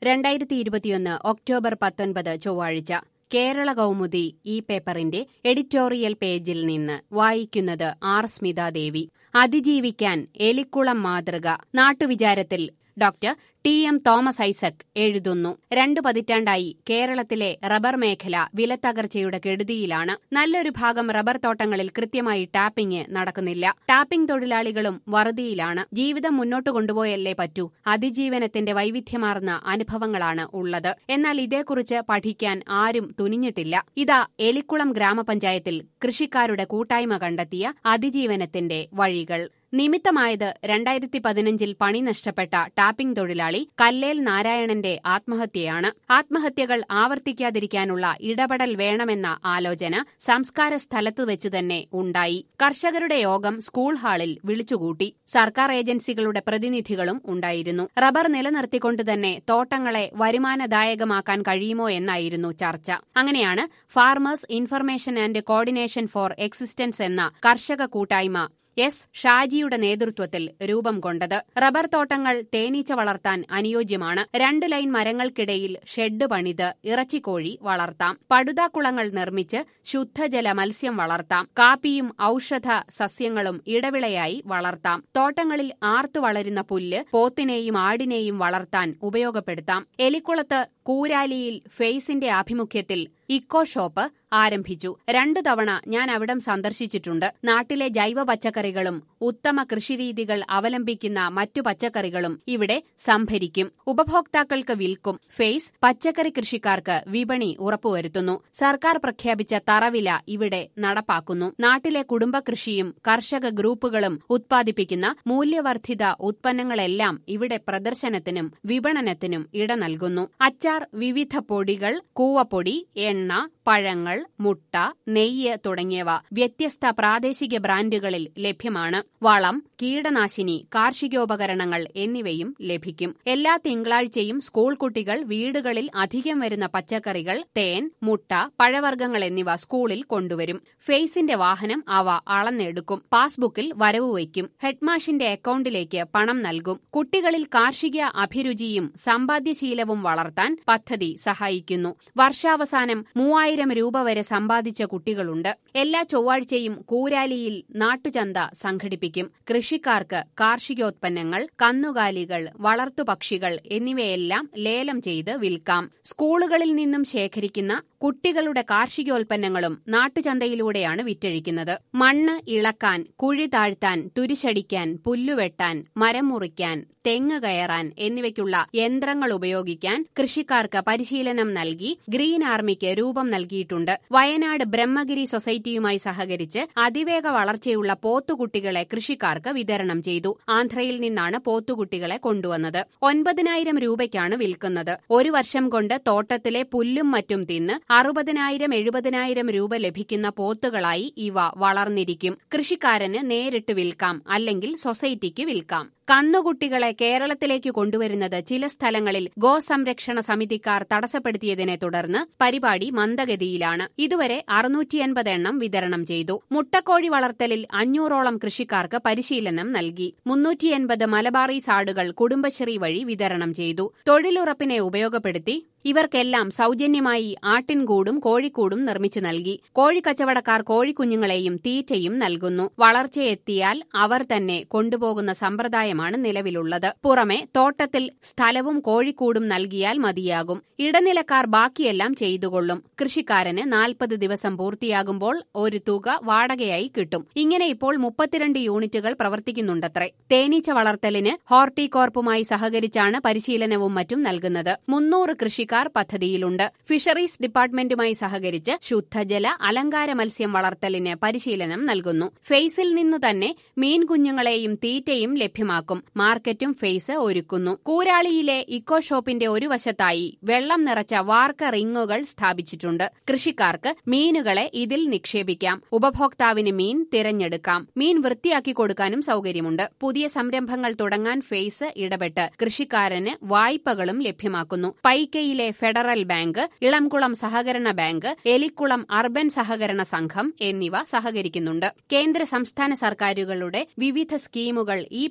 രണ്ടായിരത്തി ഇരുപത്തിയൊന്ന് ഒക്ടോബർ പത്തൊൻപത് ചൊവ്വാഴ്ച കേരള കൗമുദി ഈ പേപ്പറിന്റെ എഡിറ്റോറിയൽ പേജിൽ നിന്ന് വായിക്കുന്നത് ആർ സ്മിതാദേവി അതിജീവിക്കാൻ എലിക്കുളം മാതൃക നാട്ടുവിചാരത്തിൽ doctor T M Thomas Isaac എഴുതുന്നു രണ്ടു പതിറ്റാണ്ടായി കേരളത്തിലെ റബ്ബർ മേഖല വിലത്തകർച്ചയുടെ കെടുതിയിലാണ് നല്ലൊരു ഭാഗം റബ്ബർ തോട്ടങ്ങളിൽ കൃത്യമായി ടാപ്പിംഗ് നടക്കുന്നില്ല ടാപ്പിംഗ് തൊഴിലാളികളും വറുതിയിലാണ് ജീവിതം മുന്നോട്ട് കൊണ്ടുപോയല്ലേ പറ്റൂ അതിജീവനത്തിന്റെ വൈവിധ്യമാർന്ന അനുഭവങ്ങളാണ് ഉള്ളത് എന്നാൽ ഇതേക്കുറിച്ച് പഠിക്കാൻ ആരും തുനിഞ്ഞിട്ടില്ല ഇതാ എലിക്കുളം ഗ്രാമപഞ്ചായത്തിൽ കൃഷിക്കാരുടെ കൂട്ടായ്മ കണ്ടെത്തിയ അതിജീവനത്തിന്റെ വഴികൾ നിമിത്തമായത് രണ്ടായിരത്തി പതിനഞ്ചിൽ പണി നഷ്ടപ്പെട്ട ടാപ്പിംഗ് തൊഴിലാളി കല്ലേൽ നാരായണന്റെ ആത്മഹത്യയാണ് ആത്മഹത്യകൾ ആവർത്തിക്കാതിരിക്കാനുള്ള ഇടപെടൽ വേണമെന്ന ആലോചന സംസ്കാര സ്ഥലത്തു വെച്ചു തന്നെ ഉണ്ടായി കർഷകരുടെ യോഗം സ്കൂൾ ഹാളിൽ വിളിച്ചുകൂട്ടി സർക്കാർ ഏജൻസികളുടെ പ്രതിനിധികളും ഉണ്ടായിരുന്നു റബ്ബർ നിലനിർത്തിക്കൊണ്ട് തന്നെ തോട്ടങ്ങളെ വരുമാനദായകമാക്കാൻ കഴിയുമോ എന്നായിരുന്നു ചർച്ച അങ്ങനെയാണ് farmers information and coordination for existence എന്ന കർഷക കൂട്ടായ്മ എസ് ഷാജിയുടെ നേതൃത്വത്തിൽ രൂപം കൊണ്ടത് റബ്ബർ തോട്ടങ്ങൾ തേനീച്ച വളർത്താൻ അനുയോജ്യമാണ് രണ്ട് ലൈൻ മരങ്ങൾക്കിടയിൽ ഷെഡ് പണിത് ഇറച്ചിക്കോഴി വളർത്താം പടുതാക്കുളങ്ങൾ നിർമ്മിച്ച് ശുദ്ധജല മത്സ്യം വളർത്താം കാപ്പിയും ഔഷധ സസ്യങ്ങളും ഇടവിളയായി വളർത്താം തോട്ടങ്ങളിൽ ആർത്തു വളരുന്ന പുല്ല് പോത്തിനെയും ആടിനെയും വളർത്താൻ ഉപയോഗപ്പെടുത്താം എലിക്കുളത്ത് കൂരാലിയിൽ ഫെയ്സിന്റെ ആഭിമുഖ്യത്തിൽ ഇക്കോ ഷോപ്പ് ആരംഭിച്ചു രണ്ടു തവണ ഞാൻ അവിടം സന്ദർശിച്ചിട്ടുണ്ട് നാട്ടിലെ ജൈവ പച്ചക്കറികളും ഉത്തമ കൃഷിരീതികൾ അവലംബിക്കുന്ന മറ്റു പച്ചക്കറികളും ഇവിടെ സംഭരിക്കും ഉപഭോക്താക്കൾക്ക് വിൽക്കും ഫേസ് പച്ചക്കറി കൃഷിക്കാർക്ക് വിപണി ഉറപ്പുവരുത്തുന്നു സർക്കാർ പ്രഖ്യാപിച്ച തറവില ഇവിടെ നടപ്പാക്കുന്നു നാട്ടിലെ കുടുംബകൃഷിയും കർഷക ഗ്രൂപ്പുകളും ഉത്പാദിപ്പിക്കുന്ന മൂല്യവർദ്ധിത ഉത്പന്നങ്ങളെല്ലാം ഇവിടെ പ്രദർശനത്തിനും വിപണനത്തിനും ഇട നൽകുന്നു അച്ചാർ വിവിധ പൊടികൾ കൂവപ്പൊടി എണ്ണ പഴങ്ങൾ മുട്ട നെയ്യ് തുടങ്ങിയവ വ്യത്യസ്ത പ്രാദേശിക ബ്രാൻഡുകളിൽ ലഭ്യമാണ് വളം കീടനാശിനി കാർഷികോപകരണങ്ങൾ എന്നിവയും ലഭിക്കും എല്ലാ തിങ്കളാഴ്ചയും സ്കൂൾ കുട്ടികൾ വീടുകളിൽ അധികം വരുന്ന പച്ചക്കറികൾ തേൻ മുട്ട പഴവർഗ്ഗങ്ങൾ എന്നിവ സ്കൂളിൽ കൊണ്ടുവരും ഫേസിന്റെ വാഹനം അവ അളന്നെടുക്കും പാസ്ബുക്കിൽ വരവ് വയ്ക്കും ഹെഡ്മാഷിന്റെ അക്കൌണ്ടിലേക്ക് പണം നൽകും കുട്ടികളിൽ കാർഷിക അഭിരുചിയും സമ്പാദ്യശീലവും വളർത്താൻ പദ്ധതി സഹായിക്കുന്നു വർഷാവസാനം മൂവായിരം രൂപ വരെ സമ്പാദിച്ച കുട്ടികളുണ്ട് എല്ലാ ചൊവ്വാഴ്ചയും കൂരാലിയിൽ നാട്ടുചന്ത സംഘടിപ്പിക്കും കൃഷിക്കാർക്ക് കാർഷികോത്പന്നങ്ങൾ കന്നുകാലികൾ വളർത്തുപക്ഷികൾ എന്നിവയെല്ലാം ലേലം ചെയ്ത് വിൽക്കാം സ്കൂളുകളിൽ നിന്നും ശേഖരിക്കുന്ന കുട്ടികളുടെ കാർഷികോൽപ്പന്നങ്ങളും നാട്ടുചന്തയിലൂടെയാണ് വിറ്റഴിക്കുന്നത് മണ്ണ് ഇളക്കാൻ കുഴി താഴ്ത്താൻ തുരിശടിക്കാൻ പുല്ലുവെട്ടാൻ മരം മുറിക്കാൻ തെങ്ങ് കയറാൻ എന്നിവയ്ക്കുള്ള യന്ത്രങ്ങൾ ഉപയോഗിക്കാൻ കൃഷിക്കാർക്ക് പരിശീലനം നൽകി ഗ്രീൻ ആർമിക്ക് രൂപം നൽകിയിട്ടുണ്ട് വയനാട് ബ്രഹ്മഗിരി സൊസൈറ്റിയുമായി സഹകരിച്ച് അതിവേഗ വളർച്ചയുള്ള പോത്തുകുട്ടികളെ കൃഷിക്കാർക്ക് വിതരണം ചെയ്തു ആന്ധ്രയിൽ നിന്നാണ് പോത്തുകുട്ടികളെ കൊണ്ടുവന്നത് ഒൻപതിനായിരം രൂപയ്ക്കാണ് വിൽക്കുന്നത് ഒരു വർഷം കൊണ്ട് തോട്ടത്തിലെ പുല്ലും മറ്റും തിന്ന് അറുപതിനായിരം എഴുപതിനായിരം രൂപ ലഭിക്കുന്ന പോത്തുകളായി ഇവ വളർന്നിരിക്കും കൃഷിക്കാരന് നേരിട്ട് വിൽക്കാം അല്ലെങ്കിൽ സൊസൈറ്റിക്ക് വിൽക്കാം കന്നുകുട്ടികളെ കേരളത്തിലേക്ക് കൊണ്ടുവരുന്നത് ചില സ്ഥലങ്ങളിൽ ഗോസംരക്ഷണ സമിതിക്കാർ തടസ്സപ്പെടുത്തിയതിനെ തുടർന്ന് പരിപാടി മന്ദഗതിയിലാണ് ഇതുവരെ അറുന്നൂറ്റിയൻപത് എണ്ണം വിതരണം ചെയ്തു മുട്ടക്കോഴി വളർത്തലിൽ അഞ്ഞൂറോളം കൃഷിക്കാർക്ക് പരിശീലനം നൽകി മുന്നൂറ്റിയൻപത് മലബാറീസ് ആടുകൾ കുടുംബശ്രീ വഴി വിതരണം ചെയ്തു തൊഴിലുറപ്പിനെ ഉപയോഗപ്പെടുത്തി ഇവർക്കെല്ലാം സൌജന്യമായി ആട്ടിൻകൂടും കോഴിക്കൂടും നിർമ്മിച്ചു നൽകി കോഴിക്കച്ചവടക്കാർ കോഴിക്കുഞ്ഞുങ്ങളെയും തീറ്റയും നൽകുന്നു വളർച്ചയെത്തിയാൽ അവർ തന്നെ കൊണ്ടുപോകുന്ന സമ്പ്രദായമാണ് നിലവിലുള്ളത് പുറമെ തോട്ടത്തിൽ സ്ഥലവും കോഴിക്കൂടും നൽകിയാൽ മതിയാകും ഇടനിലക്കാർ ബാക്കിയെല്ലാം ചെയ്തുകൊള്ളും കൃഷിക്കാരന് നാൽപ്പത് ദിവസം പൂർത്തിയാകുമ്പോൾ ഒരു തുക വാടകയായി കിട്ടും ഇങ്ങനെ ഇപ്പോൾ മുപ്പത്തിരണ്ട് യൂണിറ്റുകൾ പ്രവർത്തിക്കുന്നുണ്ടത്രേ തേനീച്ച വളർത്തലിന് ഹോർട്ടികോർപ്പുമായി സഹകരിച്ചാണ് പരിശീലനവും മറ്റും നൽകുന്നത് മുന്നൂറ് കൃഷിക്കാർ പദ്ധതിയിലുണ്ട് ഫിഷറീസ് ഡിപ്പാർട്ട്മെന്റുമായി സഹകരിച്ച് ശുദ്ധജല അലങ്കാര മത്സ്യം വളർത്തലിന് പരിശീലനം നൽകുന്നു ഫേസിൽ നിന്നു തന്നെ മീൻ കുഞ്ഞുങ്ങളെയും തീറ്റയും ലഭ്യമാക്കും മാർക്കറ്റും ഫേസ് ഒരുക്കുന്നു കൂരാളിയിലെ ഇക്കോ ഷോപ്പിന്റെ ഒരു വശത്തായി വെള്ളം നിറച്ച വാർക്ക റിങ്ങുകൾ സ്ഥാപിച്ചിട്ടുണ്ട് കൃഷിക്കാർക്ക് മീനുകളെ ഇതിൽ നിക്ഷേപിക്കാം ഉപഭോക്താവിന് മീൻ തിരഞ്ഞെടുക്കാം മീൻ വൃത്തിയാക്കി കൊടുക്കാനും സൌകര്യമുണ്ട് പുതിയ സംരംഭങ്ങൾ തുടങ്ങാൻ ഫേസ് ഇടപെട്ട് കൃഷിക്കാരന് വായ്പകളും ലഭ്യമാക്കുന്നു പൈക്കയിലെ ഫെഡറൽ ബാങ്ക് ഇളംകുളം സഹകരണ ബാങ്ക് എലിക്കുളം അർബൻ സഹകരണ സംഘം എന്നിവ സഹകരിക്കുന്നുണ്ട് കേന്ദ്ര സംസ്ഥാന സർക്കാരുകളുടെ വിവിധ സ്കീമുകൾ ഈ പദ്ധതികൾ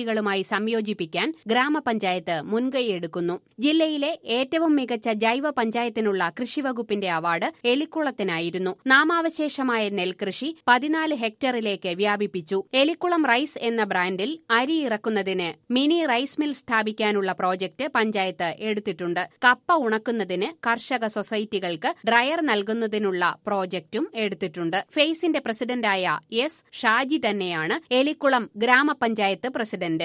പദ്ധതികളുമായി സംയോജിപ്പിക്കാൻ ഗ്രാമപഞ്ചായത്ത് മുൻകൈയെടുക്കുന്നു ജില്ലയിലെ ഏറ്റവും മികച്ച ജൈവ പഞ്ചായത്തിനുള്ള കൃഷിവകുപ്പിന്റെ അവാർഡ് എലിക്കുളത്തിനായിരുന്നു നാമാവശേഷമായ നെൽകൃഷി പതിനാല് ഹെക്ടറിലേക്ക് വ്യാപിപ്പിച്ചു എലിക്കുളം റൈസ് എന്ന ബ്രാൻഡിൽ അരി ഇറക്കുന്നതിന് മിനി റൈസ് മിൽ സ്ഥാപിക്കാനുള്ള പ്രോജക്ട് പഞ്ചായത്ത് എടുത്തിട്ടുണ്ട് കപ്പ ഉണക്കുന്നതിന് കർഷക സൊസൈറ്റികൾക്ക് ഡ്രയർ നൽകുന്നതിനുള്ള പ്രോജക്റ്റും എടുത്തിട്ടുണ്ട് ഫെയ്സിന്റെ പ്രസിഡന്റായ എസ് ഷാജി തന്നെയാണ് എലിക്കുളം ഗ്രാമപഞ്ചായത്ത് പ്രസിഡന്റ്